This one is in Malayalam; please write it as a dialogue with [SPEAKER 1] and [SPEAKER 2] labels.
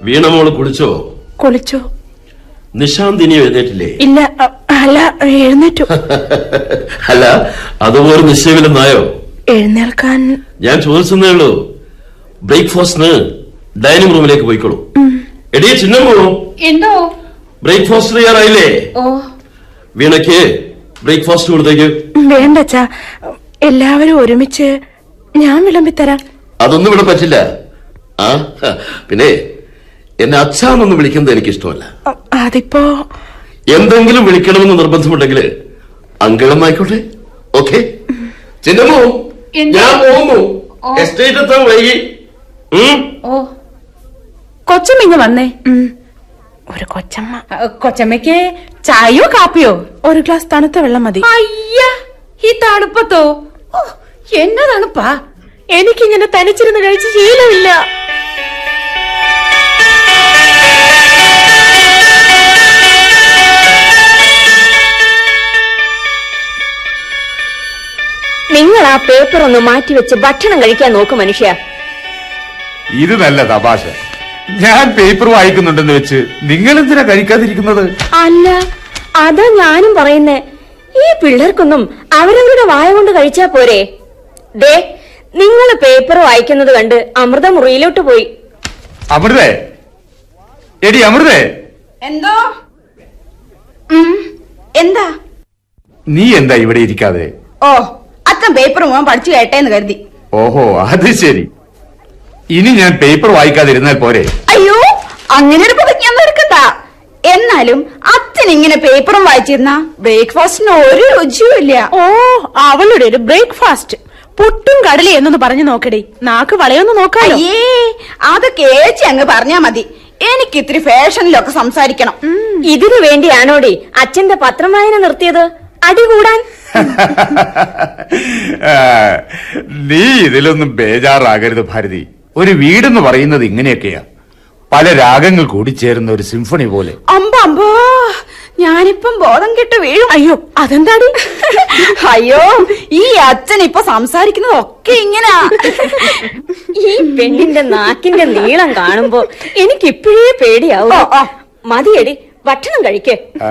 [SPEAKER 1] വീണമോള് കുളിച്ചോ
[SPEAKER 2] കുളിച്ചു
[SPEAKER 1] നിശാന്ത് ഇനി എഴുന്നേറ്റില്ലേ
[SPEAKER 2] ഇല്ല അ, അല്ല എഴുന്നേറ്റു
[SPEAKER 1] അല്ല അതുപോലെ നിശ്ചയമില്ലെന്നായോ
[SPEAKER 2] എഴുന്നേൽക്കാൻ
[SPEAKER 1] ഞാൻ ചോദിച്ചതേ ഉള്ളൂ ബ്രേക്ക്ഫാസ്റ്റിന് ഡൈനിങ് റൂമിലേക്ക് പോയിക്കോളൂ എടിയെ ചിന്നമ്മോ
[SPEAKER 3] എന്തോ
[SPEAKER 1] ബ്രേക്ക്ഫാസ്റ്റ് തയ്യാറായില്ലേ
[SPEAKER 3] ഓ
[SPEAKER 1] വീണയ്ക്ക് ബ്രേക്ക്ഫാസ്റ്റ് കൊടുത്തേക്ക്
[SPEAKER 2] വേണ്ട അച്ഛാ എല്ലാവരും ഒരുമിച്ച് ഞാൻ വിളമ്പിത്തരാം
[SPEAKER 1] അതൊന്നും ഇവിടെ പറ്റില്ല ആ ഹ, പിന്നെ എന്നെ അച്ഛാന്നൊന്നും വിളിക്കുന്നത് എനിക്ക് ഇഷ്ടമല്ല
[SPEAKER 2] അ, അതിപ്പോ
[SPEAKER 1] എന്തെങ്കിലും വിളിക്കണമെന്ന് നിർബന്ധമുണ്ടെങ്കിൽ അങ്കിളമായിക്കോട്ടെ ഓക്കെ ചിന്നമ്മോ
[SPEAKER 3] എന്താ?
[SPEAKER 1] ഞാൻ പോകുന്നു
[SPEAKER 3] ഓ.
[SPEAKER 1] എസ്റ്റേറ്റ് എത്താൻ വൈകി ഉം?
[SPEAKER 3] ഓ കൊച്ചമ്മിങ് വന്നേ
[SPEAKER 2] ഉം, ഒരു കൊച്ചമ്മ
[SPEAKER 3] അ, കൊച്ചമ്മയ്ക്ക് ചായയോ കാപ്പിയോ
[SPEAKER 2] ഒരു ഗ്ലാസ് തണുത്ത വെള്ളം മതി
[SPEAKER 3] അയ്യ ഈ തണുപ്പത്തോ ഓ, എന്നാ തണുപ്പാ
[SPEAKER 2] എനിക്കിങ്ങനെ തനിച്ചിരുന്ന് കഴിച്ച് ശീലമില്ല
[SPEAKER 4] നിങ്ങൾ ആ പേപ്പർ ഒന്ന് മാറ്റിവെച്ച് ഭക്ഷണം കഴിക്കാൻ നോക്ക് മനുഷ്യ
[SPEAKER 5] ഇത് നല്ല തമാശ ഞാൻ പേപ്പർ വായിക്കുന്നുണ്ടെന്ന് വെച്ച് നിങ്ങൾ എന്തിനാ കഴിക്കാതിരിക്കുന്നത്
[SPEAKER 4] അല്ല അതാ ഞാനും പറയുന്നേ ഈ പിള്ളേർക്കൊന്നും അവരവരുടെ വായ കൊണ്ട് കഴിച്ചാ പോരെ ദേ നിങ്ങൾ പേപ്പർ വായിക്കുന്നത് കണ്ട് അമൃത മുറിയിലോട്ട് പോയി
[SPEAKER 5] അമൃതേ എടി അമൃതേ
[SPEAKER 3] എന്തോ എന്താ
[SPEAKER 5] നീ എന്താ ഇവിടെ ഇരിക്കാതെ
[SPEAKER 3] ഓ അച്ഛൻ പേപ്പർ മുഴുവൻ പഠിച്ചു കേട്ടേന്ന് കരുതി
[SPEAKER 5] ഓഹോ അത് ശരി ഇനി ഞാൻ പേപ്പർ വായിക്കാതിരുന്നാൽ പോരെ
[SPEAKER 3] അയ്യോ അങ്ങനെ ഒരു പ്രതിജ്ഞ എടുക്കണ്ട എന്നാലും അച്ഛൻ ഇങ്ങനെ പേപ്പറും വായിച്ചിരുന്ന ബ്രേക്ക്ഫാസ്റ്റിന് ഒരു രുചിയും ഇല്ല
[SPEAKER 2] ഓ അവളുടെ ഒരു ബ്രേക്ക്ഫാസ്റ്റ് പുട്ടും കടലി എന്നൊന്ന് പറഞ്ഞു നോക്കടി നാക്ക് വളയൊന്ന് നോക്കാലോ
[SPEAKER 3] അയ്യേ അതൊക്കെ ഏച്ചി അങ്ങ് പറഞ്ഞാ മതി എനിക്ക് ഇത്തിരി ഫാഷനിലൊക്കെ സംസാരിക്കണം
[SPEAKER 4] ഇതിനു വേണ്ടിയാണോടി അച്ഛന്റെ പത്രം വായന നിർത്തിയത് അടികൂടാൻ
[SPEAKER 5] ആ, നീ ഇതിലൊന്നും ബേജാറാകരുത് ഭാരതി ഒരു വീടെന്ന് പറയുന്നത് ഇങ്ങനെയൊക്കെയാ പല രാഗങ്ങൾ കൂടിച്ചേരുന്ന ഒരു സിംഫണി പോലെ
[SPEAKER 3] അമ്പ അമ്പോ ഞാനിപ്പം ബോധം കെട്ട് വീഴും
[SPEAKER 2] അയ്യോ അതെന്താടി
[SPEAKER 3] അയ്യോ ഈ അച്ഛൻ ഇപ്പൊ സംസാരിക്കുന്നത് ഒക്കെ ഇങ്ങനാ
[SPEAKER 4] ഈ പെണ്ണിന്റെ നാക്കിന്റെ നീളം കാണുമ്പോ എനിക്കിപ്പോഴേ പേടിയാവും
[SPEAKER 3] ഓ, ഓ.
[SPEAKER 4] മതിയടി ഭക്ഷണം കഴിക്കേ